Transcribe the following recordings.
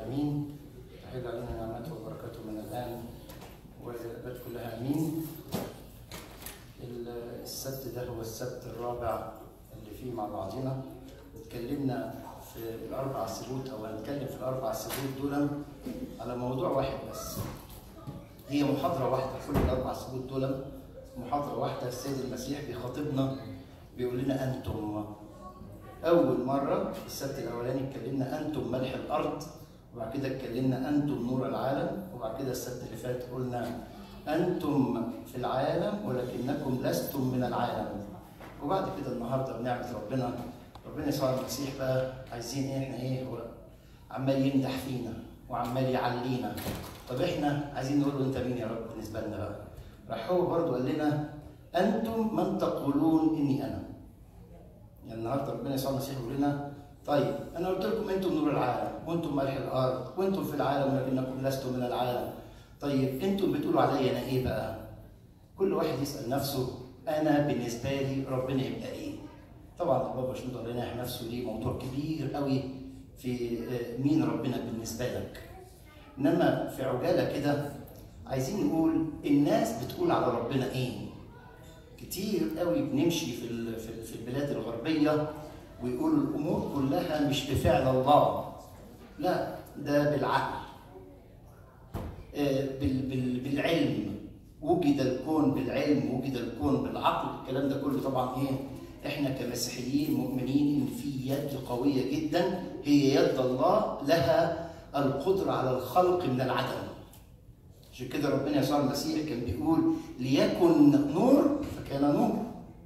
امين تحل علينا نعمته وبركاته من الان والابد كلها امين السبت ده هو السبت الرابع اللي فيه مع بعضنا اتكلمنا في الاربع سبوت او هنتكلم في الاربع سبوت دول على موضوع واحد بس هي محاضره واحده كل الاربع سبوت دول محاضره واحده السيد المسيح بيخاطبنا بيقول لنا انتم اول مره في السبت الاولاني اتكلمنا انتم ملح الارض وبعد كده اتكلمنا انتم نور العالم وبعد كده السبت اللي فات قلنا انتم في العالم ولكنكم لستم من العالم وبعد كده النهارده بنعمه ربنا ربنا يسوع المسيح بقى عايزين ايه احنا ايه هو عمال يمدح فينا وعمال يعلينا طب احنا عايزين نقول له انت مين يا رب بالنسبه لنا بقى راح هو برضه قال لنا انتم من تقولون اني انا يعني النهارده ربنا يسوع المسيح يقول لنا طيب انا قلت لكم انتم نور العالم وانتم ملح الارض وانتم في العالم ولكنكم لستم من العالم طيب انتم بتقولوا عليا انا ايه بقى كل واحد يسال نفسه انا بالنسبه لي ربنا يبقى ايه طبعا البابا شنودة الله ينح نفسه ليه موضوع كبير قوي في مين ربنا بالنسبه لك انما في عجاله كده عايزين نقول الناس بتقول على ربنا ايه كتير قوي بنمشي في في البلاد الغربيه ويقولوا الامور كلها مش بفعل الله لا ده بالعقل بالعلم وجد الكون بالعلم وجد الكون بالعقل الكلام ده كله طبعا ايه احنا كمسيحيين مؤمنين ان في يد قويه جدا هي يد الله لها القدره على الخلق من العدم عشان كده ربنا يسوع المسيح كان بيقول ليكن نور فكان نور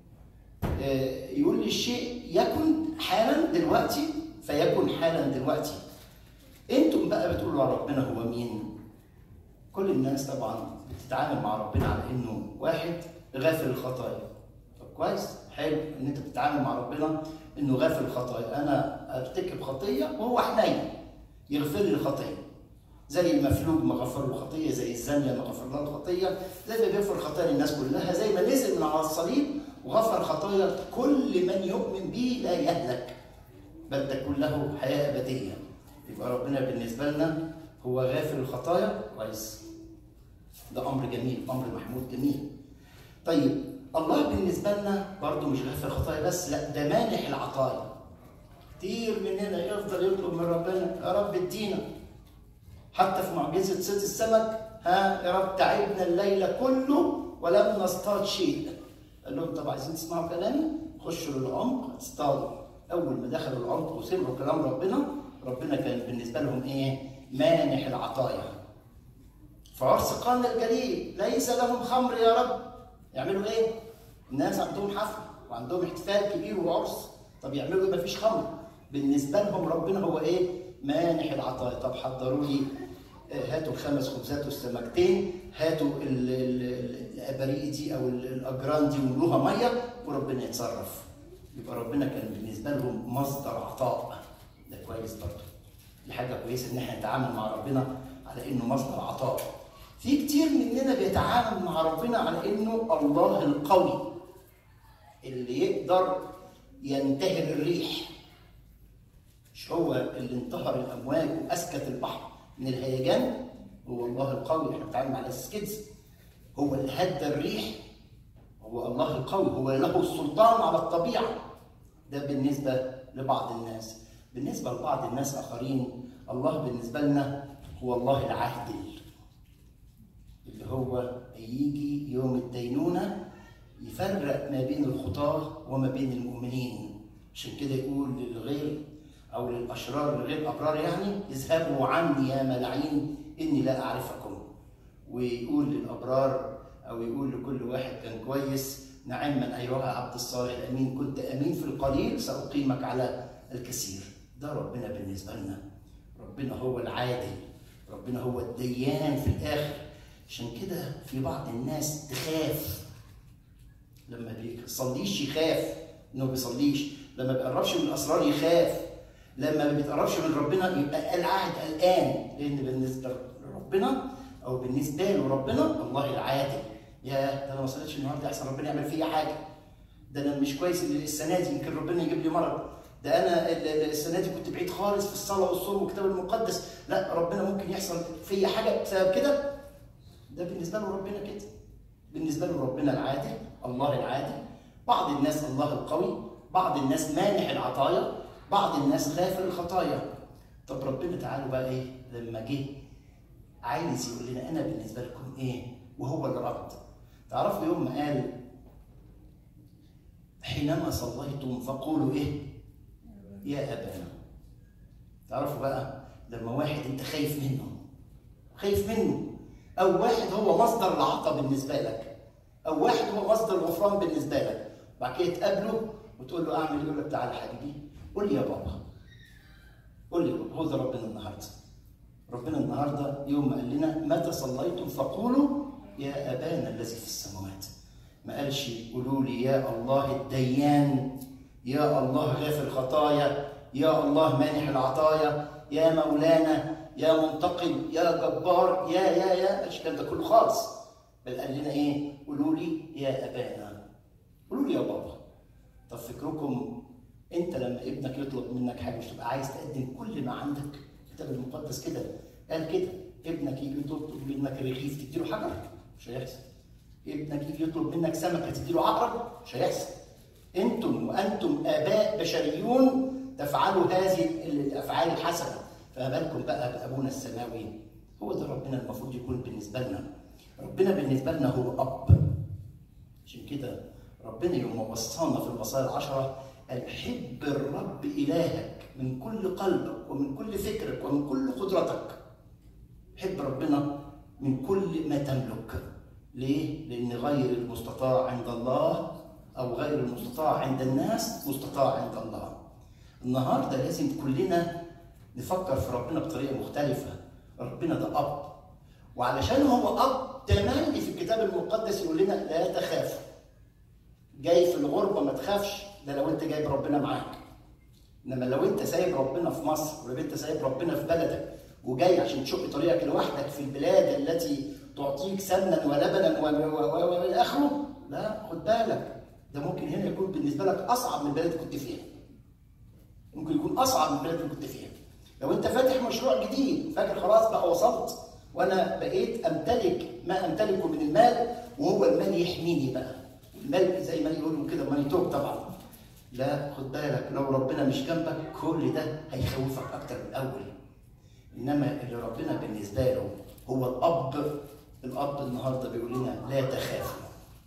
يقول للشيء يكن حالا دلوقتي فيكن حالا دلوقتي انتم بقى بتقولوا على ربنا هو مين كل الناس طبعا بتتعامل مع ربنا على انه واحد غافل الخطايا طب كويس حلو ان انت بتتعامل مع ربنا انه غافل الخطايا انا ارتكب خطيه وهو حنين يغفر لي الخطيه زي المفلوج ما غفر له خطيه زي الزانيه ما غفر لها الخطيه زي ما بيغفر خطايا الناس كلها زي ما نزل من على الصليب وغفر خطايا كل من يؤمن به لا يهلك بل تكون له حياه ابديه يبقى ربنا بالنسبه لنا هو غافر الخطايا كويس ده امر جميل امر محمود جميل طيب الله بالنسبه لنا برضه مش غافر الخطايا بس لا ده مانح العطايا كتير مننا يفضل يطلب من ربنا يا رب ادينا حتى في معجزه صيد السمك ها يا رب تعبنا الليل كله ولم نصطاد شيء قال لهم طب عايزين تسمعوا كلامي خشوا للعمق اصطادوا اول ما دخلوا العمق وسمعوا كلام ربنا ربنا كان بالنسبه لهم ايه مانح العطايا في عرس قانا الجليل ليس لهم خمر يا رب يعملوا ايه الناس عندهم حفل وعندهم احتفال كبير وعرس طب يعملوا ايه مفيش خمر بالنسبه لهم ربنا هو ايه مانح العطايا طب حضروا لي هاتوا الخمس خبزات والسمكتين هاتوا الاباريق دي او الاجران دي وملوها ميه وربنا يتصرف يبقى ربنا كان بالنسبه لهم مصدر عطاء ده كويس برضه دي حاجه كويسه ان احنا نتعامل مع ربنا على انه مصدر عطاء في كتير مننا بيتعامل مع ربنا على انه الله القوي اللي يقدر ينتهر الريح مش هو اللي انتهر الامواج واسكت البحر من الهيجان هو الله القوي احنا بنتعامل على اساس كده هو اللي هدى الريح هو الله القوي هو له السلطان على الطبيعه ده بالنسبه لبعض الناس بالنسبه لبعض الناس اخرين الله بالنسبه لنا هو الله العادل اللي هو يجي يوم الدينونه يفرق ما بين الخطاه وما بين المؤمنين عشان كده يقول للغير او للاشرار لغير الابرار يعني اذهبوا عني يا ملاعين اني لا اعرفكم ويقول للابرار او يقول لكل واحد كان كويس نعما ايها عبد الصالح الامين كنت امين في القليل ساقيمك على الكثير ده ربنا بالنسبه لنا ربنا هو العادل ربنا هو الديان في الاخر عشان كده في بعض الناس تخاف لما بيصليش يخاف انه ما بيصليش لما بيقربش من الاسرار يخاف لما ما بيتقربش من ربنا يبقى قاعد قلقان لان بالنسبه لربنا او بالنسبه له ربنا الله العادل يا ده انا ما صليتش النهارده احسن ربنا يعمل فيا حاجه ده انا مش كويس السنه دي يمكن ربنا يجيب لي مرض ده انا ال- ال- السنه دي كنت بعيد خالص في الصلاه والصوم والكتاب المقدس لا ربنا ممكن يحصل فيا حاجه بسبب كده ده بالنسبه له ربنا كده بالنسبه له ربنا العادل الله العادل بعض الناس الله القوي بعض الناس مانح العطايا بعض الناس غافر الخطايا طب ربنا تعالوا بقى ايه لما جه عايز يقول لنا انا بالنسبه لكم ايه وهو اللي رد تعرفوا يوم ما قال حينما صليتم فقولوا ايه يا ابانا تعرفوا بقى لما واحد انت خايف منه خايف منه او واحد هو مصدر العطاء بالنسبه لك او واحد هو مصدر الغفران بالنسبه لك بعد كده تقابله وتقول له اعمل إيه؟ يقول لك تعالى حبيبي قول لي يا بابا قول لي يا بابا هو ده ربنا النهارده ربنا النهارده يوم ما قال لنا متى صليتم فقولوا يا ابانا الذي في السماوات ما قالش قولوا لي يا الله الديان يا الله غافر الخطايا يا الله مانح العطايا يا مولانا يا منتقم يا جبار يا يا يا مش الكلام ده كله خالص بل قال لنا ايه قولوا لي يا ابانا قولوا لي يا بابا طب فكركم انت لما ابنك يطلب منك حاجه مش تبقى عايز تقدم كل ما عندك الكتاب المقدس كده قال كده ابنك يجي يطلب منك رغيف تديله حجر مش هيحصل ابنك يجي يطلب منك سمكه تديله عقرب مش هيحصل انتم وانتم اباء بشريون تفعلوا هذه الافعال الحسنه فما بالكم بقى بابونا السماوي هو ده ربنا المفروض يكون بالنسبه لنا ربنا بالنسبه لنا هو اب عشان كده ربنا يوم وصانا في الوصايا العشره قال حب الرب الهك من كل قلبك ومن كل فكرك ومن كل قدرتك حب ربنا من كل ما تملك ليه؟ لأن غير المستطاع عند الله أو غير المستطاع عند الناس مستطاع عند الله. النهارده لازم كلنا نفكر في ربنا بطريقة مختلفة. ربنا ده أب. وعلشان هو أب تملي في الكتاب المقدس يقول لنا لا تخافوا. جاي في الغربة ما تخافش ده لو أنت جايب ربنا معاك. إنما لو أنت سايب ربنا في مصر ولو أنت سايب ربنا في بلدك وجاي عشان تشق طريقك لوحدك في البلاد التي تعطيك سمنا ولبنا والى اخره لا خد بالك ده ممكن هنا يكون بالنسبه لك اصعب من البلد اللي كنت فيها ممكن يكون اصعب من البلد اللي كنت فيها لو انت فاتح مشروع جديد فاكر خلاص بقى وصلت وانا بقيت امتلك ما امتلكه من المال وهو المال يحميني بقى المال زي ما يقولوا كده ماني توب طبعا لا خد بالك لو ربنا مش جنبك كل ده هيخوفك اكتر من الاول انما اللي ربنا بالنسبه له هو الاب الاب النهارده بيقول لنا لا تخافوا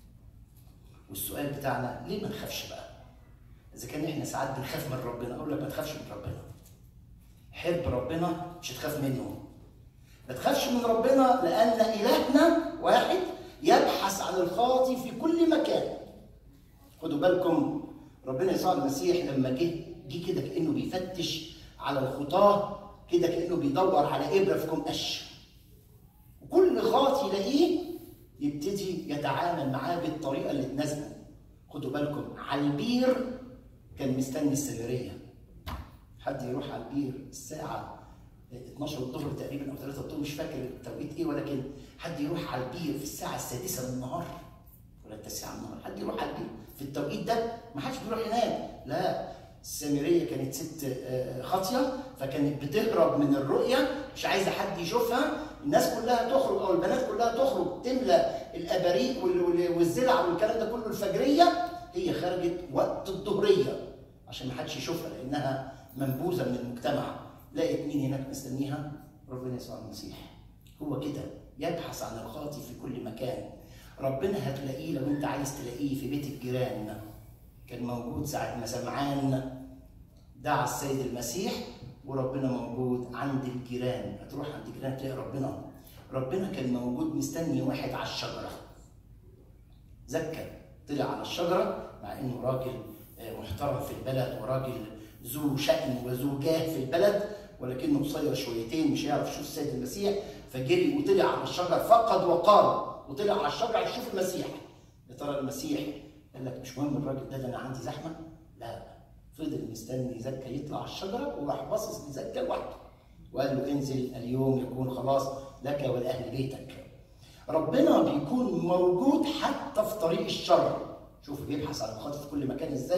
والسؤال بتاعنا ليه ما نخافش بقى اذا كان احنا ساعات بنخاف من ربنا اقول لك ما تخافش من ربنا حب ربنا مش هتخاف منه ما تخافش من ربنا لان الهنا واحد يبحث عن الخاطي في كل مكان خدوا بالكم ربنا يسوع المسيح لما جه جه كده كانه بيفتش على الخطاه كده كانه بيدور على ابره في كوم قش وكل خاطي يلاقيه يبتدي يتعامل معاه بالطريقه اللي تناسبه خدوا بالكم على البير كان مستني السامريه حد يروح على البير الساعه 12 الظهر تقريبا او 3 الظهر مش فاكر التوقيت ايه ولكن حد يروح على البير في الساعه السادسه من النهار ولا التاسعه من النهار حد يروح على البير في التوقيت ده ما حدش بيروح هناك لا السامريه كانت ست خاطيه فكانت بتهرب من الرؤيه مش عايزه حد يشوفها الناس كلها تخرج او البنات كلها تخرج تملى الاباريق والزلع والكلام ده كله الفجريه هي خرجت وقت الظهريه عشان ما حدش يشوفها لانها منبوذه من المجتمع لقيت مين هناك مستنيها ربنا يسوع المسيح هو كده يبحث عن الخاطي في كل مكان ربنا هتلاقيه لو انت عايز تلاقيه في بيت الجيران كان موجود ساعة ما سمعان دعا السيد المسيح وربنا موجود عند الجيران هتروح عند الجيران تلاقي ربنا ربنا كان موجود مستني واحد على الشجرة زكى طلع على الشجرة مع انه راجل محترم في البلد وراجل ذو شأن وذو جاه في البلد ولكنه قصير شويتين مش هيعرف يشوف السيد المسيح فجري وطلع على الشجر فقد وقار وطلع على الشجرة يشوف المسيح يا ترى المسيح قال لك مش مهم الراجل ده, ده انا عندي زحمه لا فضل مستني زكا يطلع على الشجره وراح باصص لزكا لوحده وقال له انزل اليوم يكون خلاص لك ولاهل بيتك ربنا بيكون موجود حتى في طريق الشر شوف بيبحث عن الخاطئ في كل مكان ازاي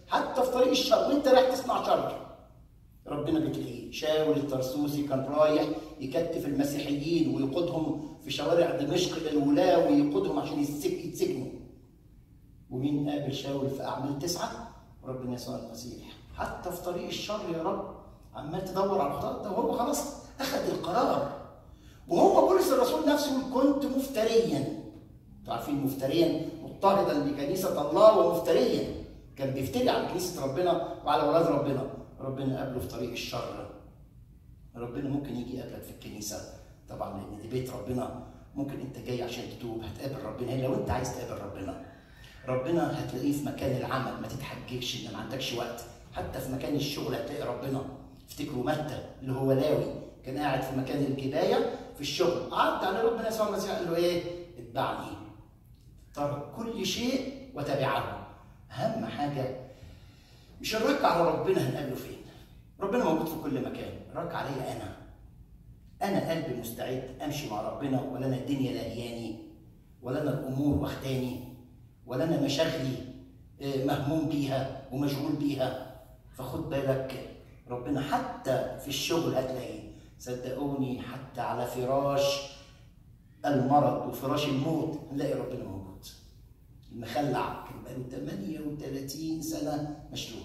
حتى في طريق الشر وانت رايح تصنع شر ربنا بتلاقيه شاول الترسوسي كان رايح يكتف المسيحيين ويقودهم في شوارع دمشق الى الولاة ويقودهم عشان يتسك- يتسجنوا ومين قابل شاول في اعمال تسعه؟ ربنا يسوع المسيح حتى في طريق الشر يا رب عمال تدور على الخطأ ده وهو خلاص اخذ القرار وهو بولس الرسول نفسه يقول كنت مفتريا انتوا عارفين مفتريا مضطهدا لكنيسه الله ومفتريا كان بيفتري على كنيسه ربنا وعلى اولاد ربنا ربنا قابله في طريق الشر ربنا ممكن يجي يقابلك في الكنيسه طبعا لان دي بيت ربنا ممكن انت جاي عشان تتوب هتقابل ربنا لو انت عايز تقابل ربنا ربنا هتلاقيه في مكان العمل ما تتحججش ان ما عندكش وقت حتى في مكان الشغل هتلاقي ربنا افتكروا متى اللي هو لاوي كان قاعد في مكان الجبايه في الشغل عدى على ربنا يسوع المسيح قال له ايه اتبعني ترك كل شيء وتبعه اهم حاجه مش الرك على ربنا هنقابله فين ربنا موجود في كل مكان الرك عليا انا انا قلبي مستعد امشي مع ربنا ولا انا الدنيا لاقياني ولا انا الامور واخداني ولا انا مشاغلي آه، مهموم بيها ومشغول بيها فخد بالك ربنا حتى في الشغل هتلاقيه صدقوني حتى على فراش المرض وفراش الموت نلاقي ربنا موجود المخلع كان بقاله 38 سنه مشلول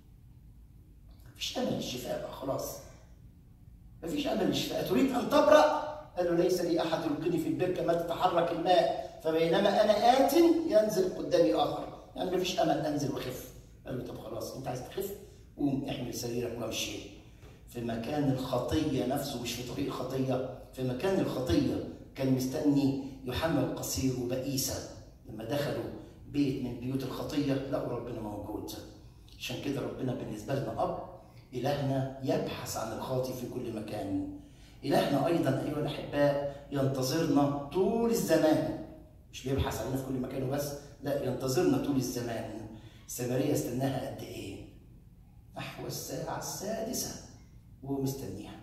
مفيش امل للشفاء بقى خلاص مفيش امل للشفاء تريد ان تبرا قال له ليس لي احد يلقني في البركه ما تتحرك الماء فبينما انا ات ينزل قدامي اخر يعني مفيش امل انزل واخف قال له طب خلاص انت عايز تخف قوم احمل سريرك وامشي في مكان الخطيه نفسه مش في طريق خطيه في مكان الخطيه كان مستني يوحنا القصير وبئيسه لما دخلوا بيت من بيوت الخطيه لقوا ربنا موجود عشان كده ربنا بالنسبه لنا اب الهنا يبحث عن الخاطي في كل مكان الهنا ايضا ايها الاحباء ينتظرنا طول الزمان مش بيبحث علينا في كل مكان وبس لا ينتظرنا طول الزمان سامريه استناها قد ايه نحو الساعه السادسه وهو مستنيها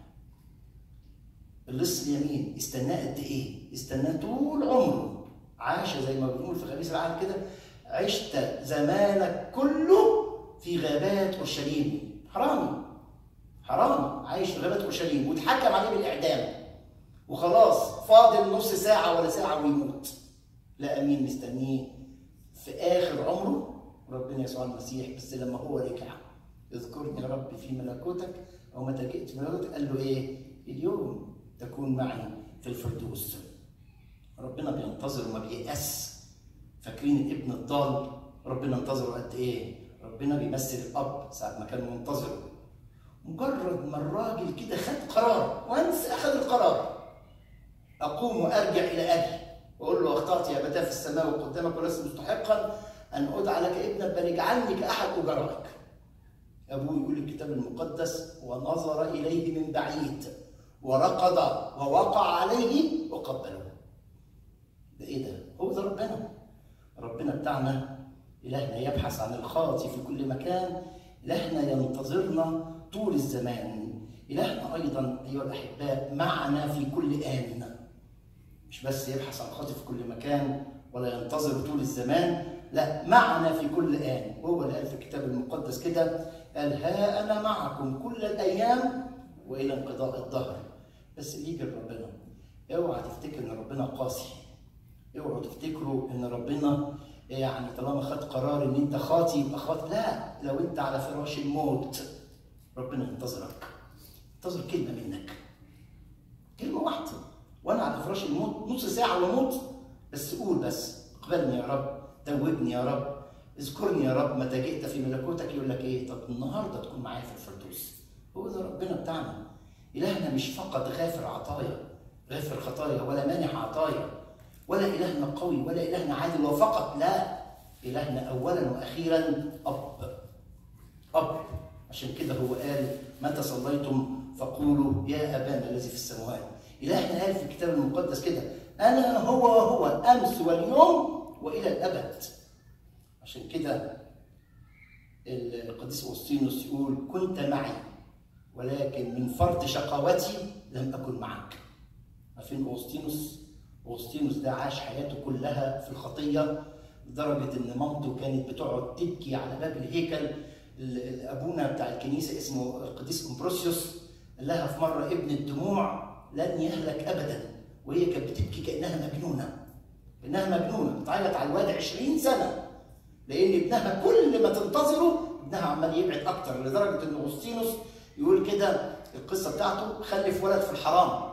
اللص اليمين استناه قد ايه استناه طول عمره عاش زي ما بنقول في خميس العهد كده عشت زمانك كله في غابات اورشليم حرامي حرامي عايش في غابات اورشليم واتحكم عليه بالاعدام وخلاص فاضل نص ساعه ولا ساعه ويموت لا مين مستنيه في اخر عمره ربنا يسوع المسيح بس لما هو رجع اذكرني يا رب في ملكوتك او متى جئت في ملكوتك قال له ايه اليوم تكون معي في الفردوس ربنا بينتظر وما بييأس فاكرين الابن الضال ربنا انتظره قد ايه ربنا بيمثل الاب ساعه ما كان منتظره مجرد ما الراجل كده خد قرار وانس اخذ القرار اقوم وارجع الى ابي واقول له اخطات يا ابتاه في السماء وقدامك ولست مستحقا ان ادعى لك ابنا بل اجعلني كاحد اجرائك ابوه يقول الكتاب المقدس ونظر اليه من بعيد ورقد ووقع عليه وقبله ده ايه ده هو ده ربنا ربنا بتاعنا إلهنا يبحث عن الخاطي في كل مكان إلهنا ينتظرنا طول الزمان إلهنا أيضا أيها الأحباء معنا في كل آن مش بس يبحث عن الخاطي في كل مكان ولا ينتظر طول الزمان لا معنا في كل آن وهو اللي قال في الكتاب المقدس كده قال ها أنا معكم كل الأيام وإلى انقضاء الدهر بس يجي ربنا اوعى تفتكر ان ربنا قاسي اوعوا تفتكروا ان ربنا يعني طالما خد قرار ان انت خاطي يبقى خاطي لا لو انت على فراش الموت ربنا ينتظرك ينتظر كلمه منك كلمه واحده وانا على فراش الموت نص ساعه واموت بس قول بس اقبلني يا رب توبني يا رب اذكرني يا رب متى جئت في ملكوتك يقول لك ايه طب النهارده تكون معايا في الفردوس هو ده ربنا بتاعنا الهنا مش فقط غافر عطايا غافر خطايا ولا مانع عطايا ولا إلهنا قوي ولا إلهنا عادل وفقط لا إلهنا أولا وأخيرا أب أب عشان كده هو قال متى صليتم فقولوا يا أبانا الذي في السماوات إلهنا قال في الكتاب المقدس كده أنا هو هو أمس واليوم وإلى الأبد عشان كده القديس أوسطينوس يقول كنت معي ولكن من فرط شقاوتي لم أكن معك عارفين أوسطينوس أوسطينوس ده عاش حياته كلها في الخطية لدرجه ان مامته كانت بتقعد تبكي على باب الهيكل ال- ال- ابونا بتاع الكنيسه اسمه القديس امبروسيوس قال لها في مره ابن الدموع لن يهلك ابدا وهي كانت بتبكي كانها مجنونه كانها مجنونه بتعيط على الواد 20 سنه لان ابنها كل ما تنتظره ابنها عمال يبعد اكتر لدرجه ان اغسطينوس يقول كده القصه بتاعته خلف ولد في الحرام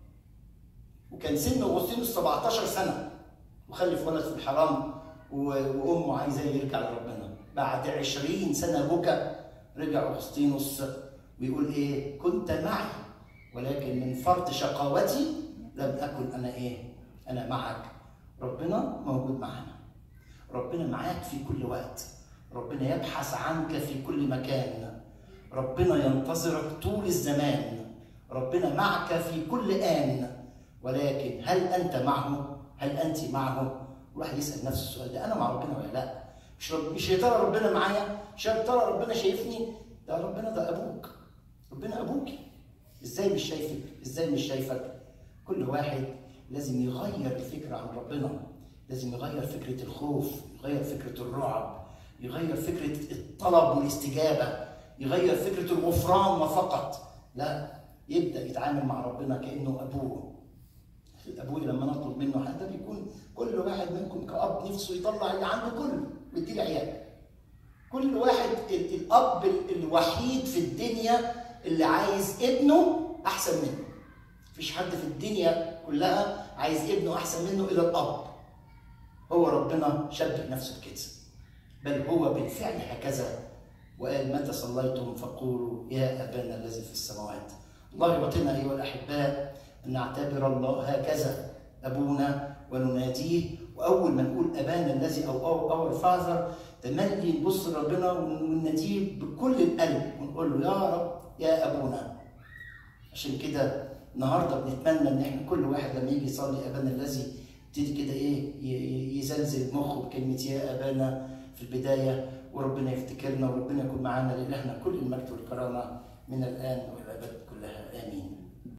وكان سن اغسطينوس 17 سنه وخلف ولد في الحرام و- وامه عايزاه يرجع لربنا بعد 20 سنه بكى رجع اغسطينوس ويقول ايه كنت معي ولكن من فرط شقاوتي لم اكن انا ايه انا معك ربنا موجود معنا ربنا معاك في كل وقت ربنا يبحث عنك في كل مكان ربنا ينتظرك طول الزمان ربنا معك في كل آن ولكن هل أنت معه؟ هل أنت معه؟ الواحد يسأل نفسه السؤال ده أنا مع ربنا ولا لا؟ مش رب... مش يا ترى ربنا معايا؟ مش يا ترى ربنا شايفني؟ ده ربنا ده أبوك ربنا أبوكي إزاي مش شايفك؟ إزاي مش شايفك؟ كل واحد لازم يغير الفكرة عن ربنا لازم يغير فكرة الخوف يغير فكرة الرعب يغير فكرة الطلب والاستجابة يغير فكرة الغفران وفقط لا يبدأ يتعامل مع ربنا كأنه أبوه أبوي لما نطلب منه حاجة بيكون كل واحد منكم كأب نفسه يطلع اللي عنده كله ويديه العيال كل واحد ال- الأب ال- الوحيد في الدنيا اللي عايز ابنه أحسن منه مفيش حد في الدنيا كلها عايز ابنه أحسن منه إلا الأب هو ربنا شبه نفسه بكده بل هو بالفعل هكذا وقال متى صليتم فقولوا يا ابانا الذي في السماوات الله يعطينا ايها الاحباء ان نعتبر الله هكذا ابونا ونناديه واول ما نقول ابانا الذي او او اور فاذر تملي نبص لربنا ونناديه بكل القلب ونقول له يا رب يا ابونا عشان كده النهارده بنتمنى ان احنا كل واحد لما يجي يصلي ابانا الذي يبتدي كده ايه ي- ي- يزلزل مخه بكلمه يا ابانا في البدايه وربنا يفتكرنا وربنا يكون معانا لإلهنا كل المجد والكرامه من الان والابد كلها امين